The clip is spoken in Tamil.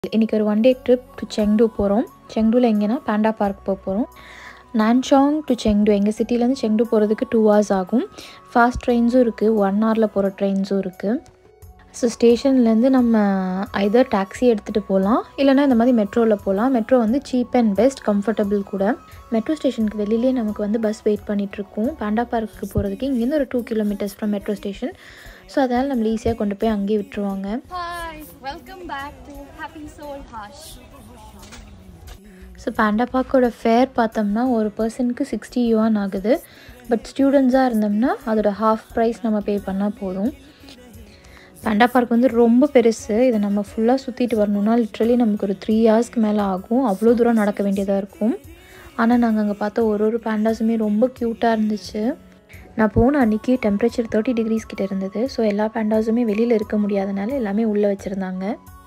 இன்றைக்கி ஒரு one day trip to Chengdu போகிறோம் செங்டுவில் எங்கேனா பேண்டா பார்க் போக போகிறோம் நான்சாங் டு செங்டு எங்கள் சிட்டிலேருந்து செங்டு போகிறதுக்கு டூ ஹவர்ஸ் ஆகும் ஃபாஸ்ட் ட்ரெயின்ஸும் இருக்குது ஒன் ஹவரில் போகிற ட்ரெயின்ஸும் இருக்குது ஸோ ஸ்டேஷன்லேருந்து நம்ம ஐதர் டாக்ஸி எடுத்துகிட்டு போகலாம் இல்லைனா இந்த மாதிரி மெட்ரோவில் போகலாம் மெட்ரோ வந்து சீப் அண்ட் பெஸ்ட் கம்ஃபர்டபுள் கூட மெட்ரோ ஸ்டேஷனுக்கு வெளியிலே நமக்கு வந்து பஸ் வெயிட் பண்ணிகிட்ருக்கோம் பேண்டா பார்க்கு போகிறதுக்கு இங்கேருந்து ஒரு two kilometres from metro station so அதனால் நம்மளை ஈஸியாக கொண்டு போய் அங்கேயே விட்டுருவாங்க Hi, welcome back to Happy Soul Hush. So panda பார்க்கோட ஃபேர் பார்த்தோம்னா ஒரு பர்சனுக்கு சிக்ஸ்டி யுவான் ஆகுது பட் ஸ்டூடெண்ட்ஸாக இருந்தோம்னா அதோட ஹாஃப் ப்ரைஸ் நம்ம பே பண்ணால் போதும் பேண்டா பார்க் வந்து ரொம்ப பெருசு இதை நம்ம ஃபுல்லாக சுற்றிட்டு வரணும்னா லிட்ரலி நமக்கு ஒரு த்ரீ ஹவர்ஸ்க்கு மேலே ஆகும் அவ்வளோ தூரம் நடக்க வேண்டியதாக இருக்கும் ஆனால் நாங்கள் அங்கே பார்த்த ஒரு ஒரு பேண்டாஸுமே ரொம்ப க்யூட்டாக இருந்துச்சு நான் போன அன்றைக்கி டெம்பரேச்சர் தேர்ட்டி டிகிரிஸ் கிட்ட இருந்தது ஸோ எல்லா பேண்டாஸுமே வெளியில் இருக்க முடியாதனால எல்லாமே உள்ளே வச்சுருந்தாங்க